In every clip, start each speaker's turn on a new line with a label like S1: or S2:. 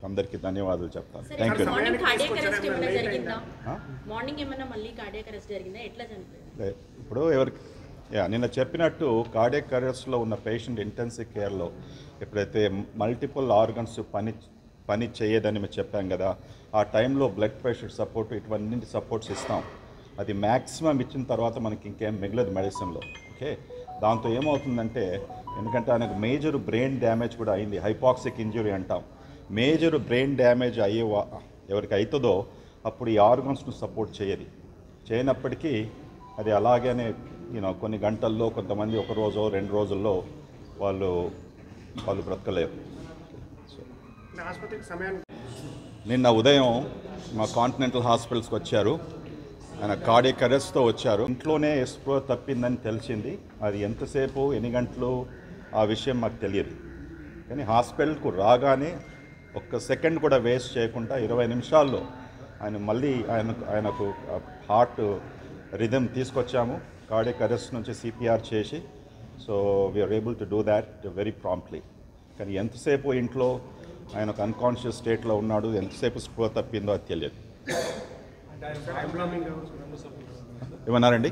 S1: అందరికీ ధన్యవాదాలు చెప్తాను
S2: సరే
S1: thank you
S2: morning cardiac arrest ఏమైనా
S3: లేట్
S2: జరిగిందా
S1: ఆ?
S2: మార్నింగ్ ఏమైనా మళ్ళీ కార్డియాక్ అరెస్ట్ జరిగిందా ఎట్లా చనిపోయింది
S1: లే- ఇప్పుడు ఎవరికి యా నిన్న చెప్పినట్టు కార్డియక్ అరెస్ట్లో ఉన్న పేషెంట్ ఇంటెన్సివ్ కేర్లో ఎప్పుడైతే మల్టిపుల్ ఆర్గన్స్ పని పని చేయదని మేము చెప్పాం కదా ఆ టైంలో బ్లడ్ ప్రెషర్ సపోర్ట్ ఇటువంటి సపోర్ట్స్ ఇస్తాం అది మ్యాక్సిమం ఇచ్చిన తర్వాత మనకి ఇంకేం మిగలదు మెడిసిన్లో ఓకే దాంతో ఏమవుతుందంటే ఎందుకంటే ఆయనకు మేజర్ బ్రెయిన్ డ్యామేజ్ కూడా అయింది హైపాక్సిక్ ఇంజురీ అంటాం మేజర్ బ్రెయిన్ డ్యామేజ్ అయ్యే వా- ఎవరికి అవుతుందో అప్పుడు ఈ ఆర్గన్స్ను సపోర్ట్ చేయదు చేయనప్పటికీ అది అలాగనే యూనో కొన్ని గంటల్లో కొంతమంది ఒక రోజు రెండు రోజుల్లో వాళ్ళు వాళ్ళు బ్రతకలేరు సో
S3: ఆసుపత్రికి సమయానికి
S1: నిన్న ఉదయం మా కాంటినెంటల్ హాస్పిటల్స్కి వచ్చారు ఆయన కార్డియక్ అరెస్ట్తో వచ్చారు ఇంట్లోనే ఎస్ప్రో తప్పిందని తెలిసింది అది ఎంతసేపు ఎన్ని గంటలు ఆ విషయం మాకు తెలియదు కానీ హాస్పిటల్కు రాగానే ఒక్క సెకండ్ కూడా వేస్ట్ చేయకుండా ఇరవై నిమిషాల్లో ఆయన మళ్ళీ ఆయనకు ఆయనకు హార్ట్ రిథమ్ తీసుకొచ్చాము కార్డియక్ అరెస్ట్ నుంచి సిపిఆర్ చేసి so we're able to do that very promptly కానీ ఎంతసేపు ఇంట్లో ఆయన ఒక అన్కాన్షియస్ స్టేట్లో ఉన్నాడు ఎంతసేపు స్పృహ తప్పిందో అది తెలియదు
S3: ఎంబ్లామింగ్
S1: ఏమన్నారండి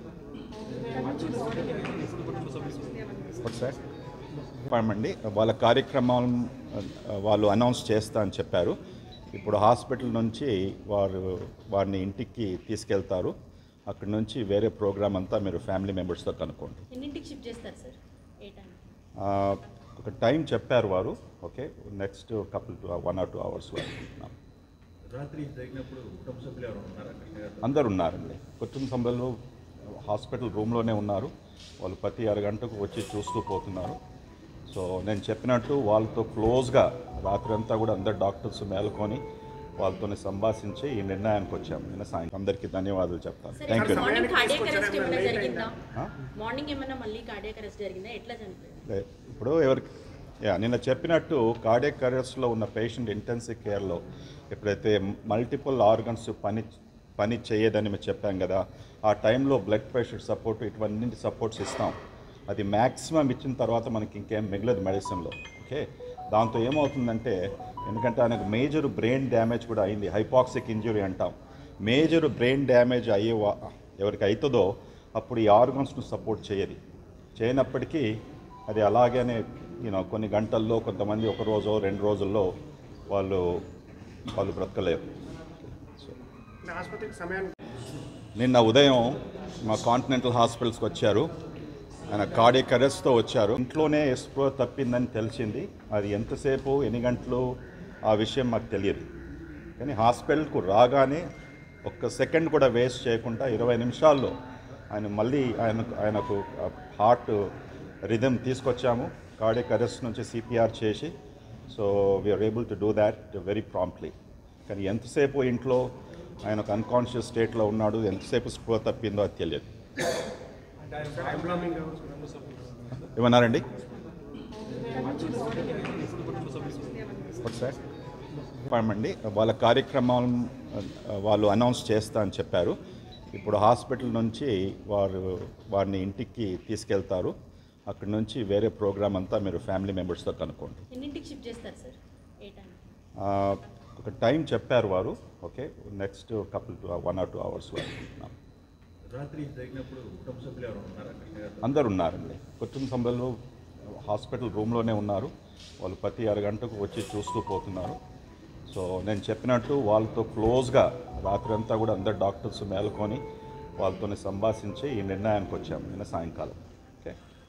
S1: సార్ అండి వాళ్ళ కార్యక్రమం ఆ, వాళ్ళు అనౌన్స్ చేస్తా అని చెప్పారు ఇప్పుడు హాస్పిటల్ నుంచి వారు వారిని ఇంటికి తీసుకెళ్తారు అక్కడి నుంచి వేరే ప్రోగ్రామ్ అంతా మీరు ఫ్యామిలీ మెంబర్స్తో కనుక్కోండి
S2: ఎన్నింటికి షిఫ్ట్ చేస్తారు సార్ ఏ టైం
S1: ఆ, ఒక టైం చెప్పారు వారు okay next couple to one or two అవర్స్లో అనుకుంటున్నాం
S4: రాత్రి జరిగినప్పుడు కుటుంబ సభ్యులు ఎవరు ఉన్నారా కృష్ణ గారు
S1: అందరు ఉన్నారండి కుటుంబ సభ్యులు హాస్పిటల్ రూమ్లోనే ఉన్నారు వాళ్ళు ప్రతి అరగంటకు వచ్చి చూస్తూ పోతున్నారు సో నేను చెప్పినట్టు వాళ్ళతో క్లోజ్గా రాత్రి అంతా కూడా అందరు డాక్టర్స్ మేలుకొని వాళ్ళతోనే సంభాషించి ఈ నిర్ణయానికి వచ్చాము నిన్న సాయంత్రం అందరికీ ధన్యవాదాలు చెప్తాను
S2: సరే
S1: థ్యాంక్ యూ
S2: మార్నింగ్ కార్డియాక్
S3: తీసుకొచ్చారా?
S2: అరెస్ట్ ఏమైనా
S3: లేట్
S2: జరిగిందా
S1: ఆ?
S2: మార్నింగ్ ఏమైనా మళ్ళీ కార్డియాక్ అరెస్ట్ జరిగిందా ఎట్లా చనిపోయింది
S1: లే- ఇప్పుడు ఎవరికి యా నిన్న చెప్పినట్టు కార్డియక్ అరెస్ట్లో ఉన్న పేషెంట్ ఇంటెన్సివ్ కేర్లో ఎప్పుడైతే మల్టిపుల్ ఆర్గన్స్ పని పని చేయదని మేము చెప్పాం కదా ఆ టైంలో బ్లడ్ ప్రెషర్ సపోర్ట్ ఇటువంటి సపోర్ట్స్ ఇస్తాం అది మ్యాక్సిమం ఇచ్చిన తర్వాత మనకి ఇంకేం మిగలదు మెడిసిన్లో ఓకే దాంతో ఏమవుతుందంటే ఎందుకంటే ఆయనకు మేజర్ బ్రెయిన్ డ్యామేజ్ కూడా అయింది హైపాక్సిక్ ఇంజురీ అంటాం మేజర్ బ్రెయిన్ డ్యామేజ్ అయ్యే వా- ఎవరికి అవుతుందో అప్పుడు ఈ ఆర్గన్స్ను సపోర్ట్ చేయదు చేయనప్పటికీ అది అలాగనే యూనో కొన్ని గంటల్లో కొంతమంది ఒక రోజు రెండు రోజుల్లో వాళ్ళు వాళ్ళు బ్రతకలేరు సో
S3: ఆసుపత్రికి సమయానికి
S1: నిన్న ఉదయం మా కాంటినెంటల్ హాస్పిటల్స్కి వచ్చారు ఆయన కార్డియక్ అరెస్ట్తో వచ్చారు ఇంట్లోనే ఎస్ప్రో తప్పిందని తెలిసింది అది ఎంతసేపు ఎన్ని గంటలు ఆ విషయం మాకు తెలియదు కానీ హాస్పిటల్కు రాగానే ఒక్క సెకండ్ కూడా వేస్ట్ చేయకుండా ఇరవై నిమిషాల్లో ఆయన మళ్ళీ ఆయనకు ఆయనకు హార్ట్ రిథమ్ తీసుకొచ్చాము కార్డియక్ అరెస్ట్ నుంచి సిపిఆర్ చేసి so we're able to do that very promptly కానీ ఎంతసేపు ఇంట్లో ఆయన ఒక అన్కాన్షియస్ స్టేట్లో ఉన్నాడు ఎంతసేపు స్పృహ తప్పిందో అది తెలియదు
S3: ఎంబ్లామింగ్
S1: ఏమన్నారండి సార్ అండి వాళ్ళ కార్యక్రమం ఆ, వాళ్ళు అనౌన్స్ చేస్తా అని చెప్పారు ఇప్పుడు హాస్పిటల్ నుంచి వారు వారిని ఇంటికి తీసుకెళ్తారు అక్కడి నుంచి వేరే ప్రోగ్రామ్ అంతా మీరు ఫ్యామిలీ మెంబర్స్తో కనుక్కోండి
S2: ఎన్నింటికి షిఫ్ట్ చేస్తారు సార్ ఏ టైం
S1: ఆ, ఒక టైం చెప్పారు వారు okay next couple to one or two అవర్స్లో అనుకుంటున్నాం
S4: రాత్రి జరిగినప్పుడు కుటుంబ సభ్యులు ఎవరు ఉన్నారా కృష్ణ గారు
S1: అందరు ఉన్నారండి కుటుంబ సభ్యులు హాస్పిటల్ రూమ్లోనే ఉన్నారు వాళ్ళు ప్రతి అరగంటకు వచ్చి చూస్తూ పోతున్నారు సో నేను చెప్పినట్టు వాళ్ళతో క్లోజ్గా రాత్రి అంతా కూడా అందరు డాక్టర్స్ మేలుకొని వాళ్ళతోనే సంభాషించి ఈ నిర్ణయానికి వచ్చాము నిన్న సాయంకాలం ఓకే